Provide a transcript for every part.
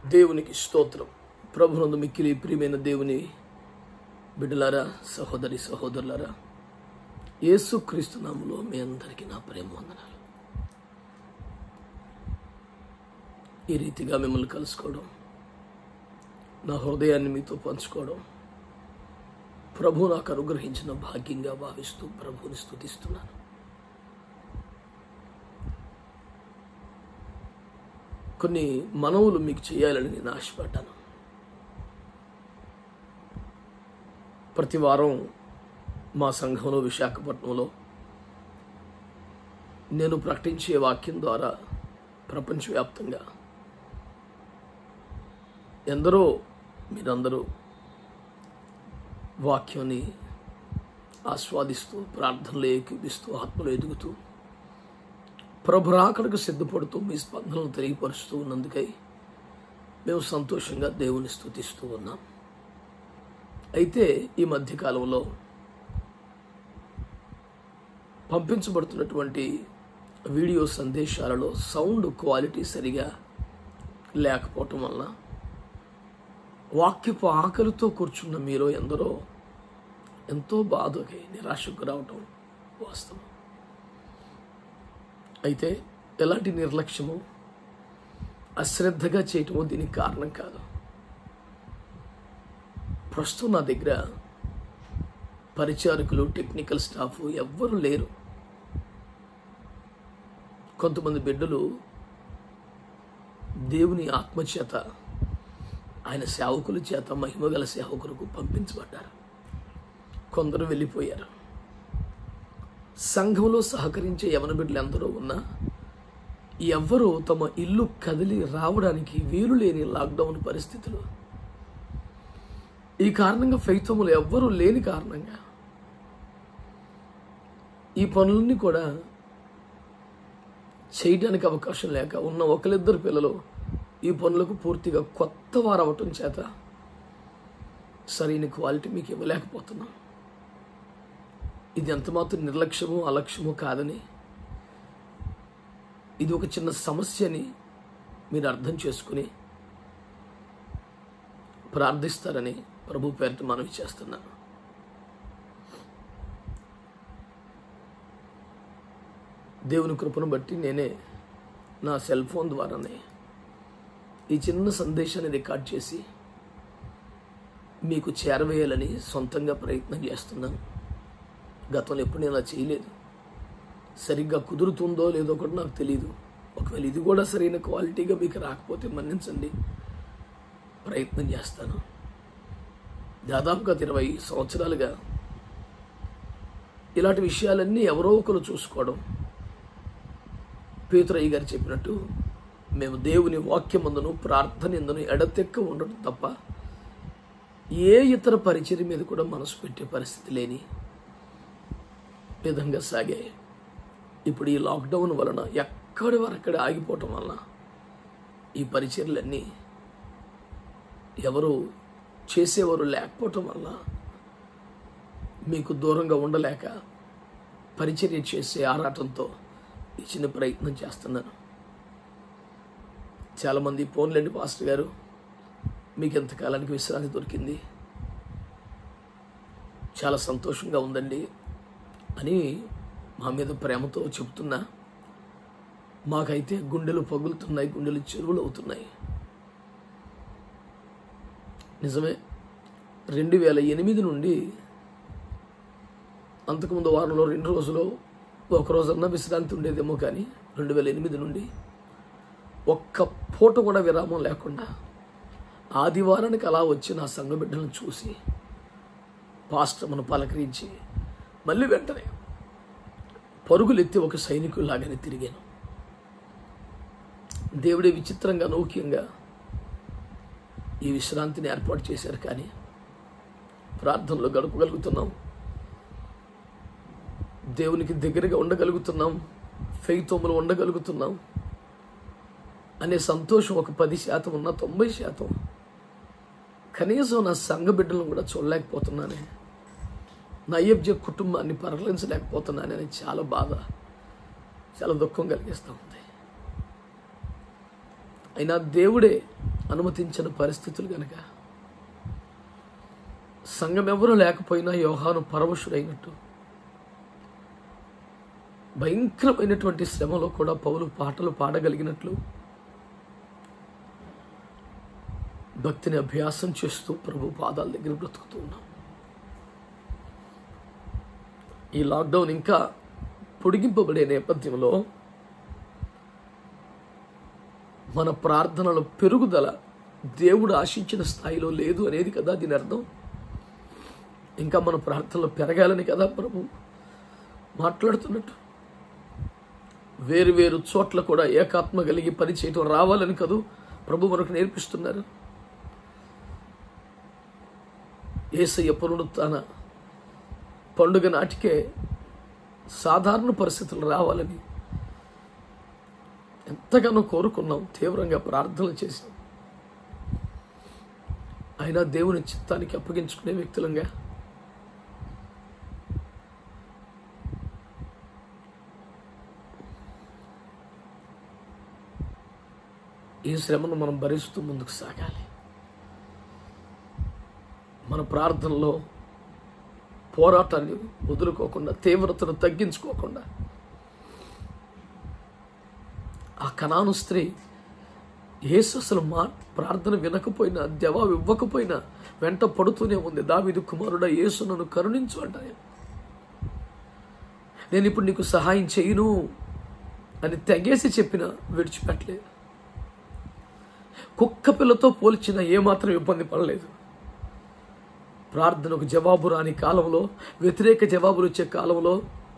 దేవునికి స్తోత్రం ప్రభునందు మిక్కిలి ప్రియమైన దేవుని బిడ్డలారా సహోదరి సహోదరులారా యేసు క్రీస్తు నామములో మీ అందరికీ నా ప్రేమ వందనాలు ఈ రీతిగా మిమ్మల్ని కలుసుకోవడం నా హృదయాన్ని మీతో పంచుకోవడం ప్రభు నాకు అనుగ్రహించిన భాగ్యంగా భావిస్తూ ప్రభువుని స్తుతిస్తున్నాను కొన్ని మనవులు మీకు చేయాలని నేను ఆశపడ్డాను ప్రతి వారం మా సంఘంలో విశాఖపట్నంలో నేను ప్రకటించే వాక్యం ద్వారా ప్రపంచవ్యాప్తంగా ఎందరో మీరందరూ వాక్యాన్ని ఆస్వాదిస్తూ ప్రార్థనలు ఏకీపిస్తూ ఆత్మలు ఎదుగుతూ ప్రభు రాకడకు సిద్ధపడుతూ మీ స్పందనలు తెలియపరుస్తూ ఉన్నందుకై మేము సంతోషంగా దేవుని స్తుతిస్తూ ఉన్నాం అయితే ఈ మధ్యకాలంలో పంపించబడుతున్నటువంటి వీడియో సందేశాలలో సౌండ్ క్వాలిటీ సరిగా లేకపోవటం వలన వాక్యపు ఆకలితో కూర్చున్న మీరు ఎందరో ఎంతో బాధకి నిరాశకు రావటం వాస్తవం అయితే ఎలాంటి నిర్లక్ష్యము అశ్రద్ధగా చేయటము దీనికి కారణం కాదు ప్రస్తుతం నా దగ్గర పరిచారకులు టెక్నికల్ స్టాఫ్ ఎవ్వరు లేరు కొంతమంది బిడ్డలు దేవుని ఆత్మచేత ఆయన సేవకుల చేత మహిమగల సేవకులకు పంపించబడ్డారు కొందరు వెళ్ళిపోయారు సంఘంలో సహకరించే యవన బిడ్డలు ఎందరో ఉన్నా ఎవ్వరూ తమ ఇల్లు కదిలి రావడానికి వీలు లేని లాక్డౌన్ పరిస్థితులు ఈ కారణంగా ఫైతములు ఎవ్వరూ లేని కారణంగా ఈ పనులన్నీ కూడా చేయడానికి అవకాశం లేక ఉన్న ఒకరిద్దరు పిల్లలు ఈ పనులకు పూర్తిగా కొత్త వారు అవటం చేత సరైన క్వాలిటీ మీకు ఇవ్వలేకపోతున్నాం ఇది ఎంతమాత్రం నిర్లక్ష్యము అలక్ష్యము కాదని ఇది ఒక చిన్న సమస్యని మీరు అర్థం చేసుకుని ప్రార్థిస్తారని ప్రభు పేరిట మనవి చేస్తున్నాను దేవుని కృపను బట్టి నేనే నా సెల్ ఫోన్ ద్వారానే ఈ చిన్న సందేశాన్ని రికార్డ్ చేసి మీకు చేరవేయాలని సొంతంగా ప్రయత్నం చేస్తున్నాను గతంలో ఎప్పుడు నేను అలా చేయలేదు సరిగ్గా కుదురుతుందో లేదో కూడా నాకు తెలియదు ఒకవేళ ఇది కూడా సరైన క్వాలిటీగా మీకు రాకపోతే మన్నించండి ప్రయత్నం చేస్తాను దాదాపుగా ఇరవై సంవత్సరాలుగా ఇలాంటి విషయాలన్నీ ఎవరో ఒకరు చూసుకోవడం పేతురయ్య గారు చెప్పినట్టు మేము దేవుని వాక్యమందును ప్రార్థన ఎందును ఎడతెక్క ఉండడం తప్ప ఏ ఇతర పరిచయం మీద కూడా మనసు పెట్టే పరిస్థితి లేని విధంగా సాగాయి ఇప్పుడు ఈ లాక్డౌన్ వలన ఎక్కడి వరక్కడ ఆగిపోవటం వలన ఈ పరిచర్లన్నీ ఎవరు చేసేవారు లేకపోవటం వల్ల మీకు దూరంగా ఉండలేక పరిచర్య చేసే ఆరాటంతో ఈ చిన్న ప్రయత్నం చేస్తున్నాను చాలామంది ఫోన్లేండి పాస్టర్ గారు మీకు ఎంతకాలానికి విశ్రాంతి దొరికింది చాలా సంతోషంగా ఉందండి అని మా మీద ప్రేమతో చెబుతున్నా మాకైతే గుండెలు పగులుతున్నాయి గుండెలు చెరువులు అవుతున్నాయి నిజమే రెండు వేల ఎనిమిది నుండి అంతకుముందు వారంలో రెండు రోజులు ఒక రోజన్నా విశ్రాంతి ఉండేదేమో కానీ రెండు వేల ఎనిమిది నుండి ఒక్క పూట కూడా విరామం లేకుండా ఆదివారానికి అలా వచ్చి నా సంఘ బిడ్డలను చూసి పాస్టర్ను పలకరించి మళ్ళీ వెంటనే పరుగులెత్తి ఒక సైనికుల్లాగానే తిరిగాను దేవుడే విచిత్రంగా నౌక్యంగా ఈ విశ్రాంతిని ఏర్పాటు చేశారు కానీ ప్రార్థనలో గడపగలుగుతున్నాం దేవునికి దగ్గరగా ఉండగలుగుతున్నాం ఫెయితోములు ఉండగలుగుతున్నాం అనే సంతోషం ఒక పది శాతం ఉన్న తొంభై శాతం కనీసం నా సంఘ బిడ్డలను కూడా చూడలేకపోతున్నానే నా అయ్యబ్జ కుటుంబాన్ని పరలించలేకపోతున్నానని చాలా బాధ చాలా దుఃఖం కలిగిస్తూ ఉంది అయినా దేవుడే అనుమతించిన పరిస్థితులు గనక సంఘం ఎవరు లేకపోయినా యోహాను పరవశుడైనట్టు భయంకరమైనటువంటి శ్రమలో కూడా పౌలు పాటలు పాడగలిగినట్లు భక్తిని అభ్యాసం చేస్తూ ప్రభు పాదాల దగ్గర బ్రతుకుతూ ఉన్నాం ఈ లాక్డౌన్ ఇంకా పొడిగింపబడే నేపథ్యంలో మన ప్రార్థనల పెరుగుదల దేవుడు ఆశించిన స్థాయిలో లేదు అనేది కదా దీని అర్థం ఇంకా మన ప్రార్థనలు పెరగాలని కదా ప్రభు మాట్లాడుతున్నట్టు వేరు వేరు చోట్ల కూడా ఏకాత్మ కలిగి పని చేయటం రావాలని కదూ ప్రభు మనకు నేర్పిస్తున్నారు ఏసయ్య పునరుత్న పండుగ నాటికే సాధారణ పరిస్థితులు రావాలని ఎంతగానో కోరుకున్నాం తీవ్రంగా ప్రార్థనలు చేసాం అయినా దేవుని చిత్తానికి అప్పగించుకునే వ్యక్తులంగా ఈ శ్రమను మనం భరిస్తూ ముందుకు సాగాలి మన ప్రార్థనలో పోరాటాన్ని వదులుకోకుండా తీవ్రతను తగ్గించుకోకుండా ఆ కణాను స్త్రీ యేసు అసలు మా ప్రార్థన వినకపోయినా జవాబు ఇవ్వకపోయినా వెంట పడుతూనే ఉంది దావిదు కుమారుడ యేసు నన్ను కరుణించు అంటాను నేను ఇప్పుడు నీకు సహాయం చేయను అని తెగేసి చెప్పిన విడిచిపెట్టలేదు కుక్క పిల్లతో పోల్చిన ఏమాత్రం ఇబ్బంది పడలేదు ప్రార్థనకు జవాబు రాని కాలంలో వ్యతిరేక జవాబులు వచ్చే కాలంలో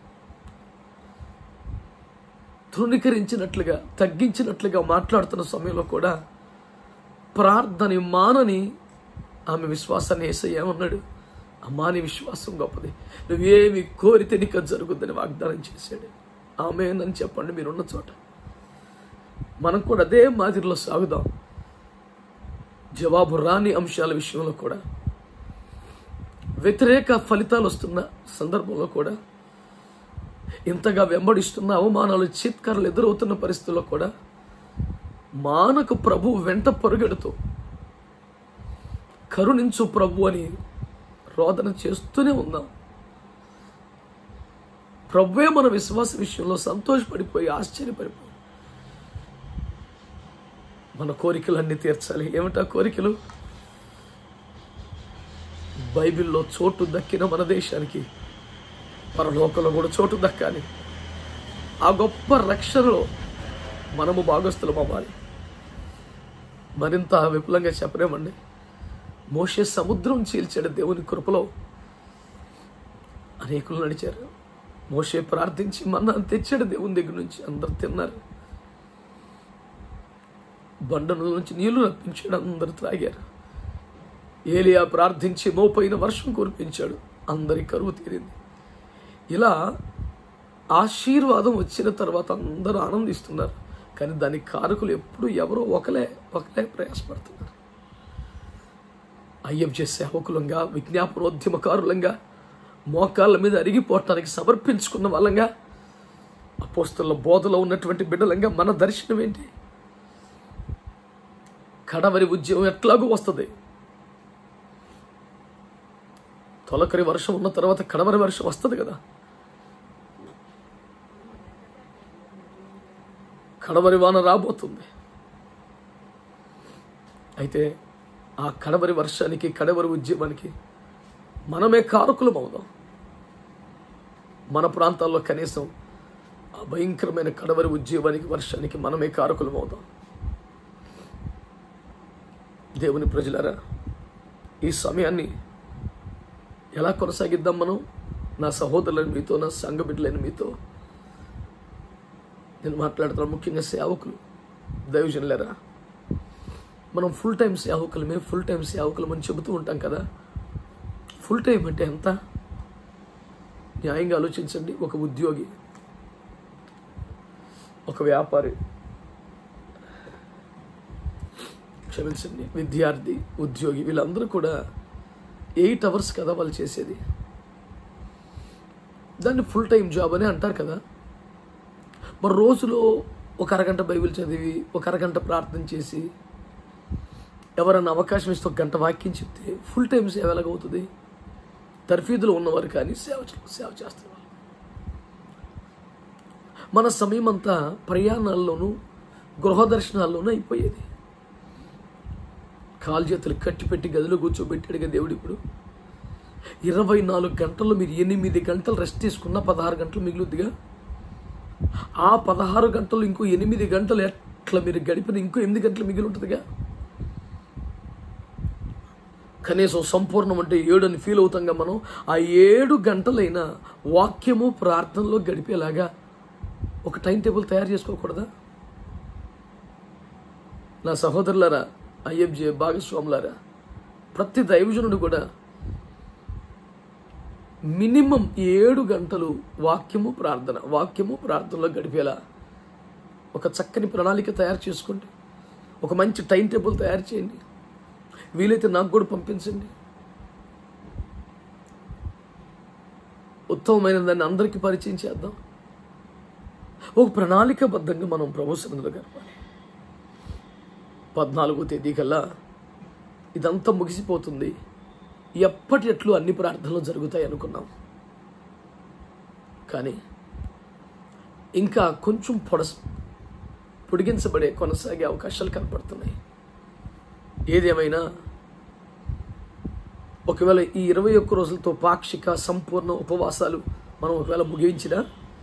తృణీకరించినట్లుగా తగ్గించినట్లుగా మాట్లాడుతున్న సమయంలో కూడా ప్రార్థన మానని ఆమె విశ్వాసాన్ని వేసే ఏమన్నాడు అమ్మా నీ విశ్వాసం గొప్పది నువ్వేమి కోరితే నీకు అది జరుగుద్దని వాగ్దానం చేశాడు ఆమె అని చెప్పండి మీరున్న చోట మనం కూడా అదే మాదిరిలో సాగుదాం జవాబు రాని అంశాల విషయంలో కూడా వ్యతిరేక ఫలితాలు వస్తున్న సందర్భంలో కూడా ఇంతగా వెంబడిస్తున్న అవమానాలు చిత్కారాలు ఎదురవుతున్న పరిస్థితుల్లో కూడా మానకు ప్రభు వెంట పరుగెడుతూ కరుణించు ప్రభు అని రోదన చేస్తూనే ఉన్నాం ప్రభువే మన విశ్వాస విషయంలో సంతోషపడిపోయి ఆశ్చర్యపడిపోయి మన కోరికలన్నీ తీర్చాలి ఏమిటా కోరికలు బైబిల్లో చోటు దక్కిన మన దేశానికి పరలోకంలో కూడా చోటు దక్కాలి ఆ గొప్ప రక్షణలో మనము భాగస్థులం అవ్వాలి మరింత విపులంగా చెప్పలేమండి మోషే సముద్రం చీల్చాడు దేవుని కృపలో అనేకులు నడిచారు మోషే ప్రార్థించి మన్నా తెచ్చాడు దేవుని దగ్గర నుంచి అందరు తిన్నారు బండను నుంచి నీళ్లు రప్పించాడు అందరు త్రాగారు ఏలియా ప్రార్థించి మోపైన వర్షం కురిపించాడు అందరి కరువు తీరింది ఇలా ఆశీర్వాదం వచ్చిన తర్వాత అందరూ ఆనందిస్తున్నారు కానీ దాని కారకులు ఎప్పుడు ఎవరో ఒకలే ఒకలే ప్రయాసపడుతున్నారు అయ్యప్ప సేవకులంగా విజ్ఞాపనోద్యమకారులంగా మోకాళ్ళ మీద అరిగిపోవటానికి సమర్పించుకున్న వాళ్ళంగా అపోస్తుల బోధలో ఉన్నటువంటి బిడ్డలంగా మన దర్శనం ఏంటి కడవరి ఉద్యమం ఎట్లాగూ వస్తుంది తొలకరి వర్షం ఉన్న తర్వాత కడవరి వర్షం వస్తుంది కదా కడవరి వాన రాబోతుంది అయితే ఆ కడవరి వర్షానికి కడవరి ఉద్యమానికి మనమే కారకులం అవుదాం మన ప్రాంతాల్లో కనీసం ఆ భయంకరమైన కడవరి ఉద్యమానికి వర్షానికి మనమే కారకులం అవుదాం దేవుని ప్రజలారా ఈ సమయాన్ని ఎలా కొనసాగిద్దాం మనం నా సహోదరులను మీతో నా సంఘ బిడ్డలైన మీతో నేను మాట్లాడుతున్నా ముఖ్యంగా సేవకులు దైవజనులరా మనం ఫుల్ టైం సేవకులమే ఫుల్ టైం సేవకులం అని చెబుతూ ఉంటాం కదా ఫుల్ టైం అంటే ఎంత న్యాయంగా ఆలోచించండి ఒక ఉద్యోగి ఒక వ్యాపారి క్షమించండి విద్యార్థి ఉద్యోగి వీళ్ళందరూ కూడా ఎయిట్ అవర్స్ కదా వాళ్ళు చేసేది దాన్ని ఫుల్ టైం జాబ్ అని అంటారు కదా మరి రోజులో ఒక అరగంట బైబిల్ చదివి ఒక అరగంట ప్రార్థన చేసి ఎవరన్నా అవకాశం ఇస్తే ఒక గంట వాక్యం చెప్తే ఫుల్ టైం సేవ ఎలాగవుతుంది తర్ఫీదులు ఉన్నవారు కానీ సేవ చే- సేవ చేస్తున్నారు మన సమయం అంతా ప్రయాణాల్లోనూ గృహ దర్శనాల్లోనూ అయిపోయేది కాలు చేతులు కట్టి పెట్టి గదిలో కూర్చోబెట్టాడుగా దేవుడు ఇప్పుడు ఇరవై నాలుగు గంటల్లో మీరు ఎనిమిది గంటలు రెస్ట్ తీసుకున్న పదహారు గంటలు మిగులుద్దిగా ఆ పదహారు గంటలు ఇంకో ఎనిమిది గంటలు ఎట్లా మీరు గడిపిన ఇంకో ఎనిమిది గంటలు మిగిలి ఉంటుందిగా కనీసం సంపూర్ణం అంటే ఏడు అని ఫీల్ అవుతాంగా మనం ఆ ఏడు గంటలైనా వాక్యము ప్రార్థనలో గడిపేలాగా ఒక టైం టేబుల్ తయారు చేసుకోకూడదా నా సహోదరులారా ఐఎఫ్జే భాగస్వాములారా ప్రతి దైవజనుడు కూడా మినిమం ఏడు గంటలు వాక్యము ప్రార్థన వాక్యము ప్రార్థనలో గడిపేలా ఒక చక్కని ప్రణాళిక తయారు చేసుకోండి ఒక మంచి టైం టేబుల్ తయారు చేయండి వీలైతే నాకు కూడా పంపించండి ఉత్తమమైన దాన్ని అందరికీ పరిచయం చేద్దాం ఒక ప్రణాళికబద్ధంగా మనం ప్రభు సన్నిధిలో గడపాలి పద్నాలుగో తేదీ కల్లా ఇదంతా ముగిసిపోతుంది ఎప్పటి ఎట్లు అన్ని ప్రార్థనలు జరుగుతాయి అనుకున్నాం కానీ ఇంకా కొంచెం పొడస పొడిగించబడే కొనసాగే అవకాశాలు కనపడుతున్నాయి ఏదేమైనా ఒకవేళ ఈ ఇరవై ఒక్క రోజులతో పాక్షిక సంపూర్ణ ఉపవాసాలు మనం ఒకవేళ ముగించినా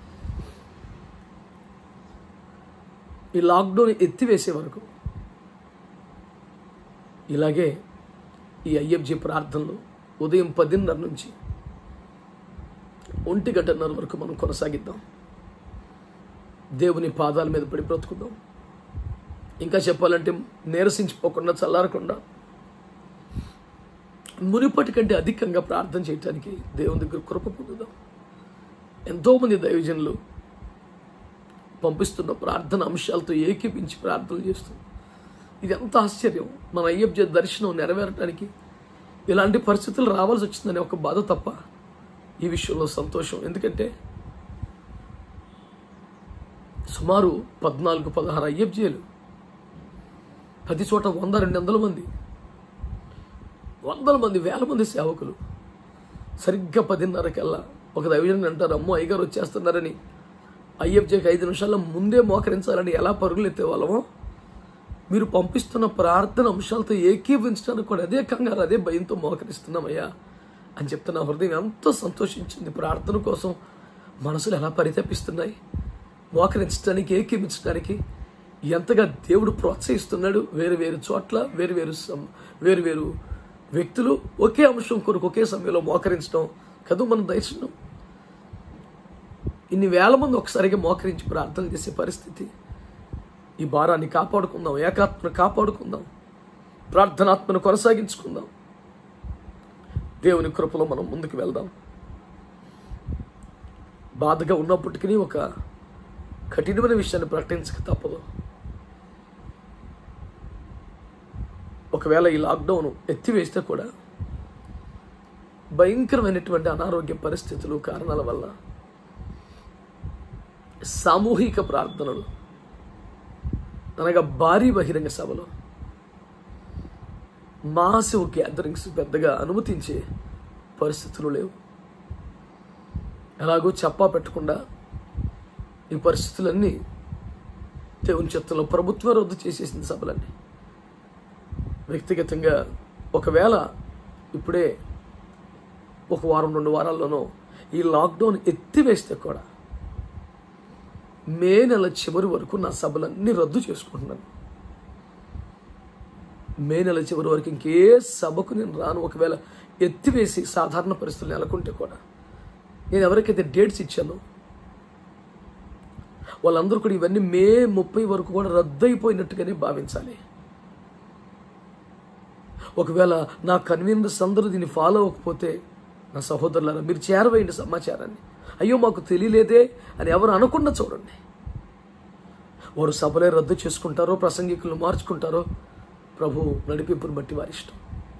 ఈ లాక్డౌన్ ఎత్తివేసే వరకు ఇలాగే ఈ ఐఎఫ్జి ప్రార్థనలు ఉదయం పదిన్నర నుంచి ఒంటి గంటన్నర వరకు మనం కొనసాగిద్దాం దేవుని పాదాల మీద పడి బ్రతుకుదాం ఇంకా చెప్పాలంటే నీరసించిపోకుండా చల్లారకుండా మునిపటి కంటే అధికంగా ప్రార్థన చేయటానికి దేవుని దగ్గర కృప పొందుదాం ఎంతోమంది దైవజనులు పంపిస్తున్న ప్రార్థన అంశాలతో ఏకీపించి ప్రార్థన చేస్తూ ఇది ఎంత ఆశ్చర్యం మన అయ్యప్ప దర్శనం నెరవేరటానికి ఇలాంటి పరిస్థితులు రావాల్సి వచ్చిందని ఒక బాధ తప్ప ఈ విషయంలో సంతోషం ఎందుకంటే సుమారు పద్నాలుగు పదహారు అయ్యబ్జీలు ప్రతి చోట వంద రెండు వందల మంది వందల మంది వేల మంది సేవకులు సరిగ్గా పదిన్నరకల్లా ఒక దైవజనం అంటారు అమ్మో అయ్యగారు వచ్చేస్తున్నారని అయ్యబ్జీకి ఐదు నిమిషాల ముందే మోకరించాలని ఎలా పరుగులు ఎత్తేవాళ్ళమో మీరు పంపిస్తున్న ప్రార్థన అంశాలతో ఏకీభవించడానికి కూడా అదే కంగారు అదే భయంతో మోకరిస్తున్నామయ్యా అని చెప్తున్న హృదయం ఎంతో సంతోషించింది ప్రార్థన కోసం మనసులు ఎలా పరితపిస్తున్నాయి మోకరించడానికి ఏకీభించడానికి ఎంతగా దేవుడు ప్రోత్సహిస్తున్నాడు వేరు వేరు చోట్ల వేరు వేరు సం- వేరు వేరు వ్యక్తులు ఒకే అంశం కొరకు ఒకే సమయంలో మోకరించడం కదా మన దర్శనం ఇన్ని వేల మంది ఒకసారిగా మోకరించి ప్రార్థన చేసే పరిస్థితి ఈ భారాన్ని కాపాడుకుందాం ఏకాత్మను కాపాడుకుందాం ప్రార్థనాత్మను కొనసాగించుకుందాం దేవుని కృపలో మనం ముందుకు వెళ్దాం బాధగా ఉన్నప్పటికీ ఒక కఠినమైన విషయాన్ని ప్రకటించక తప్పదు ఒకవేళ ఈ లాక్డౌన్ ఎత్తివేస్తే కూడా భయంకరమైనటువంటి అనారోగ్య పరిస్థితులు కారణాల వల్ల సామూహిక ప్రార్థనలు అనగా భారీ బహిరంగ సభలు మాసివ్ గ్యాదరింగ్స్ పెద్దగా అనుమతించే పరిస్థితులు లేవు ఎలాగో చెప్పా పెట్టకుండా ఈ పరిస్థితులన్నీ దేవుని చిత్తంలో ప్రభుత్వం రద్దు చేసేసింది సభలన్నీ వ్యక్తిగతంగా ఒకవేళ ఇప్పుడే ఒక వారం రెండు వారాల్లోనో ఈ లాక్డౌన్ ఎత్తివేస్తే కూడా మే నెల చివరి వరకు నా సభలన్నీ రద్దు చేసుకుంటున్నాను మే నెల చివరి వరకు ఇంకే సభకు నేను రాను ఒకవేళ ఎత్తివేసి సాధారణ పరిస్థితులు నెలకొంటే కూడా నేను ఎవరికైతే డేట్స్ ఇచ్చానో వాళ్ళందరూ కూడా ఇవన్నీ మే ముప్పై వరకు కూడా రద్దయిపోయినట్టుగానే భావించాలి ఒకవేళ నా కన్వీనర్స్ అందరూ దీన్ని ఫాలో అవ్వకపోతే నా సహోదరులారా మీరు చేరవేయండి సమాచారాన్ని అయ్యో మాకు తెలియలేదే అని ఎవరు అనకుండా చూడండి వారు సభలే రద్దు చేసుకుంటారో ప్రసంగికులను మార్చుకుంటారో ప్రభు నడిపింపుని బట్టి వారి ఇష్టం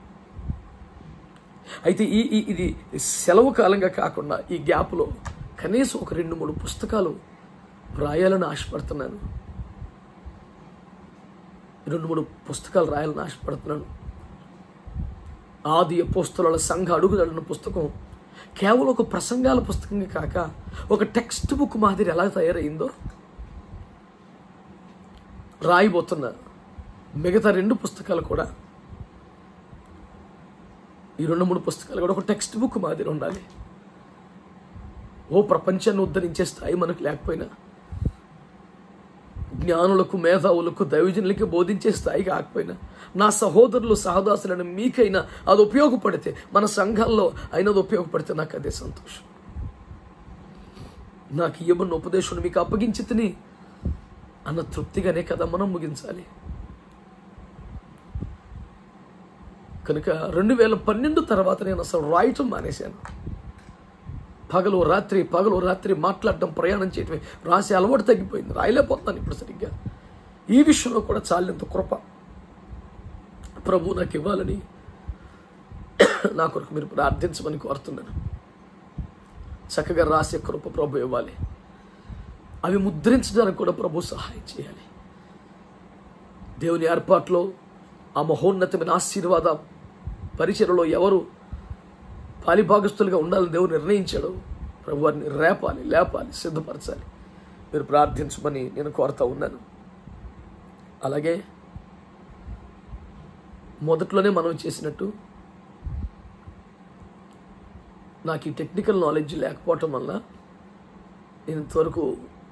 అయితే ఈ ఈ- ఇది సెలవు కాలంగా కాకుండా ఈ గ్యాప్లో కనీసం ఒక రెండు మూడు పుస్తకాలు రాయాలని ఆశపడుతున్నాను రెండు మూడు పుస్తకాలు రాయాలని ఆశపడుతున్నాను ఆది అపోస్తుల సంఘ అడుగుదడిన పుస్తకం కేవలం ఒక ప్రసంగాల పుస్తకంగా కాక ఒక టెక్స్ట్ బుక్ మాదిరి ఎలా తయారైందో రాయబోతున్న మిగతా రెండు పుస్తకాలు కూడా ఈ రెండు మూడు పుస్తకాలు కూడా ఒక టెక్స్ట్ బుక్ మాదిరి ఉండాలి ఓ ప్రపంచాన్ని ఉద్ధరించే స్థాయి మనకు లేకపోయినా జ్ఞానులకు మేధావులకు దైవజనులకి బోధించే స్థాయి కాకపోయినా నా సహోదరులు సహదాసులను మీకైనా అది ఉపయోగపడితే మన సంఘాల్లో అయినది ఉపయోగపడితే నాకు అదే సంతోషం నాకు ఇవ్వబడిన ఉపదేశం మీకు అప్పగించి తిని అన్న తృప్తిగానే కదా మనం ముగించాలి కనుక రెండు వేల పన్నెండు తర్వాత నేను అసలు రాయటం మానేశాను పగలు రాత్రి పగలు రాత్రి మాట్లాడడం ప్రయాణం చేయటమే రాసే అలవాటు తగ్గిపోయింది రాయలేకపోతున్నాను ఇప్పుడు సరిగ్గా ఈ విషయంలో కూడా చాలినంత కృప ప్రభు నాకు ఇవ్వాలని నా కొరకు మీరు ప్రార్థించమని కోరుతున్నాను చక్కగా రాసే కృప ప్రభు ఇవ్వాలి అవి ముద్రించడానికి కూడా ప్రభు సహాయం చేయాలి దేవుని ఏర్పాట్లో ఆ మహోన్నతమైన ఆశీర్వాద పరిచయలో ఎవరు పాలిభాగస్తులుగా ఉండాలని దేవుడు నిర్ణయించాడు ప్రభు వారిని రేపాలి లేపాలి సిద్ధపరచాలి మీరు ప్రార్థించమని నేను కోరుతా ఉన్నాను అలాగే మొదట్లోనే మనం చేసినట్టు నాకు ఈ టెక్నికల్ నాలెడ్జ్ లేకపోవటం వల్ల నేను ఇంతవరకు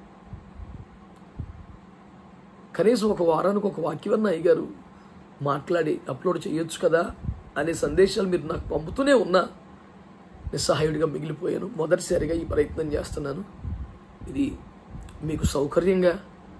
కనీసం ఒక వారానికి ఒక వాక్యం అయ్యగారు మాట్లాడి అప్లోడ్ చేయొచ్చు కదా అనే సందేశాలు మీరు నాకు పంపుతూనే ఉన్నా నిస్సహాయుడిగా మిగిలిపోయాను మొదటిసారిగా ఈ ప్రయత్నం చేస్తున్నాను ఇది మీకు సౌకర్యంగా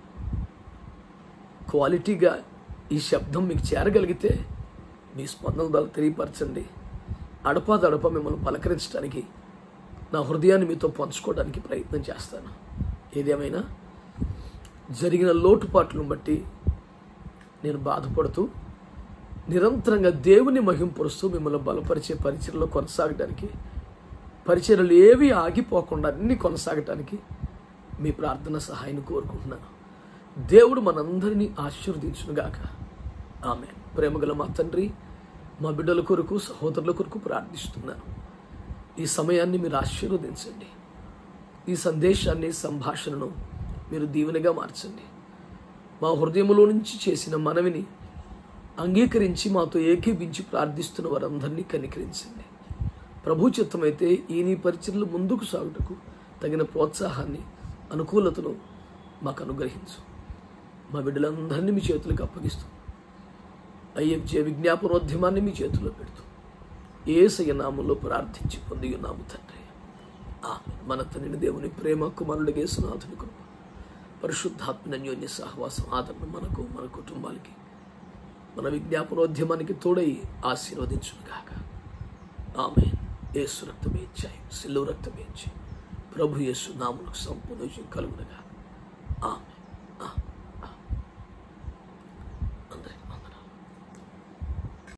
క్వాలిటీగా ఈ శబ్దం మీకు చేరగలిగితే మీ స్పందన ద్వారా తెలియపరచండి అడపా దడప మిమ్మల్ని పలకరించడానికి నా హృదయాన్ని మీతో పంచుకోవడానికి ప్రయత్నం చేస్తాను ఏదేమైనా జరిగిన లోటుపాట్లను బట్టి నేను బాధపడుతూ నిరంతరంగా దేవుని మహింపరుస్తూ మిమ్మల్ని బలపరిచే పరిచయలో కొనసాగడానికి పరిచయలు ఏవి ఆగిపోకుండా అన్ని కొనసాగటానికి మీ ప్రార్థన సహాయాన్ని కోరుకుంటున్నాను దేవుడు మనందరినీ ఆశీర్వదించునుగాక ఆమె ప్రేమగల మా తండ్రి మా బిడ్డల కొరకు సహోదరుల కొరకు ప్రార్థిస్తున్నాను ఈ సమయాన్ని మీరు ఆశీర్వదించండి ఈ సందేశాన్ని సంభాషణను మీరు దీవెనగా మార్చండి మా హృదయములో నుంచి చేసిన మనవిని అంగీకరించి మాతో ఏకీపించి ప్రార్థిస్తున్న వారందరినీ కనికరించండి ప్రభు చిత్తమైతే ఈ నీ పరిచయలు ముందుకు సాగుటకు తగిన ప్రోత్సాహాన్ని అనుకూలతను మాకు అనుగ్రహించు మా బిడ్డలందరినీ మీ చేతులకు అప్పగిస్తూ అయ్యే విజ్ఞాపనోద్యమాన్ని మీ చేతుల్లో పెడుతూ ఏసయ్య నామంలో ప్రార్థించి పొంది ఉన్నాము తండ్రి ఆమె మన తండ్రిని దేవుని ప్రేమ కుమారుడు గేసునాథుని కృప పరిశుద్ధాత్మ అన్యోన్య సహవాసం ఆదరణ మనకు మన కుటుంబాలకి మన విజ్ఞాపనోద్యమానికి తోడై ఆశీర్వదించుగాక ఆమె యేసు రక్తమే ఇచ్చాయి సిల్లు రక్తమే ఇచ్చాయి ప్రభు యేసు నాములకు సంపూర్ణ విజయం కలుగునగా ఆమె